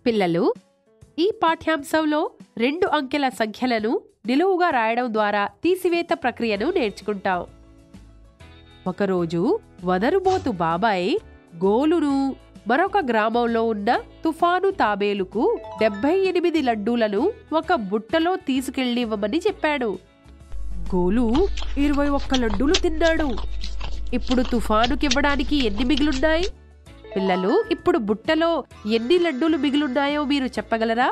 పిల్లలు ఈ పాఠ్యాంశంలో రెండు అంకెల సంఖ్యలను నిలువుగా రాయడం ద్వారా తీసివేత ప్రక్రియను నేర్చుకుంటాం ఒకరోజు వదరుబోతు బాబాయ్ గోలును మరొక గ్రామంలో ఉన్న తుఫాను తాబేలుకు డెబ్బై ఎనిమిది లడ్డూలను ఒక బుట్టలో తీసుకెళ్ళివ్వమని చెప్పాడు గోలు ఇరవై ఒక్క లడ్డూలు తిన్నాడు ఇప్పుడు తుఫానుకివ్వడానికి ఎన్ని మిగిలున్నాయి పిల్లలు ఇప్పుడు బుట్టలో ఎన్ని లడ్డూలు మిగిలున్నాయో మీరు చెప్పగలరా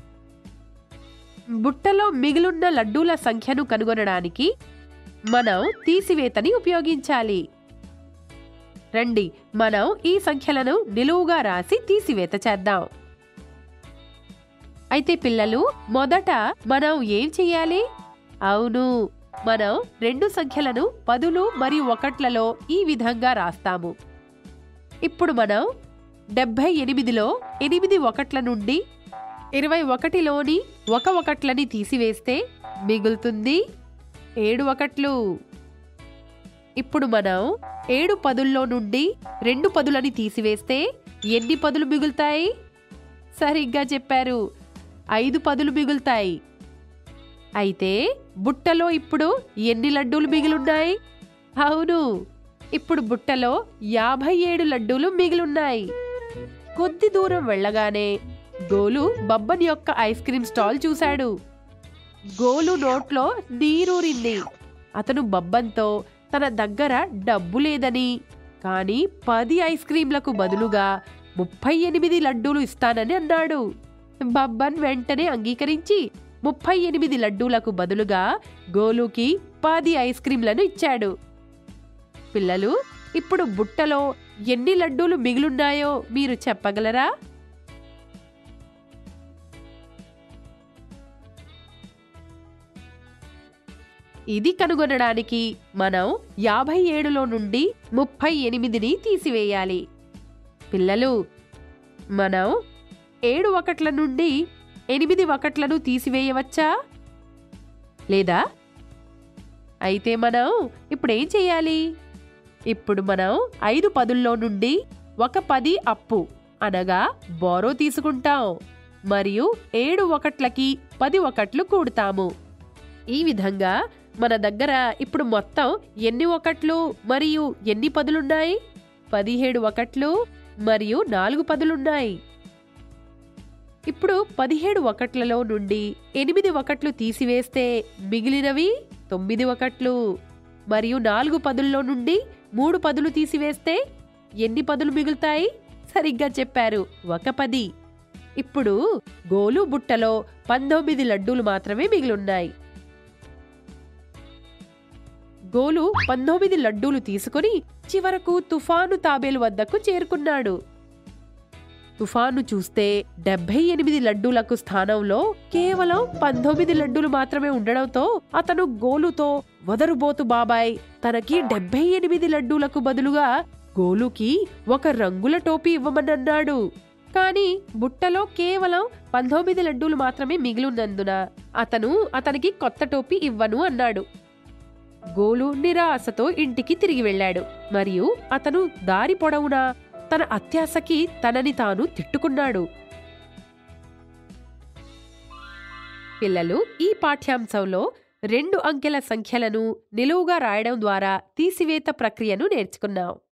బుట్టలో మిగిలున్న లడ్డూల సంఖ్యను కనుగొనడానికి మనం తీసివేతని ఉపయోగించాలి రండి మనం ఈ సంఖ్యలను నిలువుగా రాసి తీసివేత చేద్దాం అయితే పిల్లలు మొదట మనం ఏం చెయ్యాలి అవును మనం రెండు సంఖ్యలను పదులు మరియు ఒకట్లలో ఈ విధంగా రాస్తాము ఇప్పుడు మనం డెబ్బై ఎనిమిదిలో ఎనిమిది ఒకట్ల నుండి ఇరవై ఒకటిలోని ఒక ఒకట్లని తీసివేస్తే మిగులుతుంది ఏడు ఒకట్లు ఇప్పుడు మనం ఏడు పదుల్లో నుండి రెండు పదులని తీసివేస్తే ఎన్ని పదులు మిగులుతాయి సరిగ్గా చెప్పారు ఐదు పదులు మిగులుతాయి అయితే బుట్టలో ఇప్పుడు ఎన్ని లడ్డూలు మిగిలున్నాయి అవును ఇప్పుడు బుట్టలో యాభై ఏడు లడ్డూలు మిగిలున్నాయి కొద్ది దూరం వెళ్ళగానే గోలు బబ్బన్ యొక్క ఐస్ క్రీం స్టాల్ చూశాడు గోలు నోట్లో నీరూరింది అతను బబ్బన్తో తన దగ్గర డబ్బు లేదని కానీ పది ఐస్ క్రీంలకు బదులుగా ముప్పై ఎనిమిది లడ్డూలు ఇస్తానని అన్నాడు బబ్బన్ వెంటనే అంగీకరించి ముప్పై ఎనిమిది లడ్డూలకు బదులుగా గోలుకి పది ఐస్ క్రీంలను ఇచ్చాడు పిల్లలు ఇప్పుడు బుట్టలో ఎన్ని లడ్డూలు మిగిలున్నాయో మీరు చెప్పగలరా ఇది కనుగొనడానికి మనం యాభై ఏడులో నుండి ముప్పై ఎనిమిదిని తీసివేయాలి పిల్లలు మనం ఏడు ఒకట్ల నుండి ఎనిమిది ఒకట్లను తీసివేయవచ్చా లేదా అయితే మనం ఇప్పుడు ఏం చేయాలి ఇప్పుడు మనం ఐదు పదుల్లో నుండి ఒక పది అప్పు అనగా బోరో తీసుకుంటాం మరియు ఏడు ఒకట్లకి పది ఒకట్లు కూడుతాము ఈ విధంగా మన దగ్గర ఇప్పుడు మొత్తం ఎన్ని ఒకట్లు మరియు ఎన్ని పదులున్నాయి పదిహేడు ఒకట్లు మరియు నాలుగు పదులున్నాయి ఇప్పుడు పదిహేడు ఒకట్లలో నుండి ఎనిమిది ఒకట్లు తీసివేస్తే మిగిలినవి తొమ్మిది ఒకట్లు మరియు నాలుగు పదుల్లో నుండి మూడు పదులు తీసివేస్తే ఎన్ని పదులు మిగులుతాయి సరిగ్గా చెప్పారు ఒక పది ఇప్పుడు గోలు బుట్టలో పంతొమ్మిది లడ్డూలు మాత్రమే మిగిలున్నాయి గోలు పంతొమ్మిది లడ్డూలు తీసుకుని చివరకు తుఫాను తాబేలు వద్దకు చేరుకున్నాడు తుఫాను చూస్తే డెబ్బై ఎనిమిది లడ్డూలకు స్థానంలో కేవలం పంతొమ్మిది లడ్డూలు మాత్రమే ఉండడంతో అతను గోలుతో వదరుబోతు బాబాయ్ తనకి డెబ్బై ఎనిమిది లడ్డూలకు బదులుగా గోలుకి ఒక రంగుల టోపీ ఇవ్వమనన్నాడు కానీ బుట్టలో కేవలం పంతొమ్మిది లడ్డూలు మాత్రమే మిగిలినందున అతను అతనికి కొత్త టోపీ ఇవ్వను అన్నాడు గోలు నిరాశతో ఇంటికి తిరిగి వెళ్ళాడు మరియు అతను దారి పొడవునా తన అత్యాశకి తనని తాను తిట్టుకున్నాడు పిల్లలు ఈ పాఠ్యాంశంలో రెండు అంకెల సంఖ్యలను నిలువుగా రాయడం ద్వారా తీసివేత ప్రక్రియను నేర్చుకున్నాం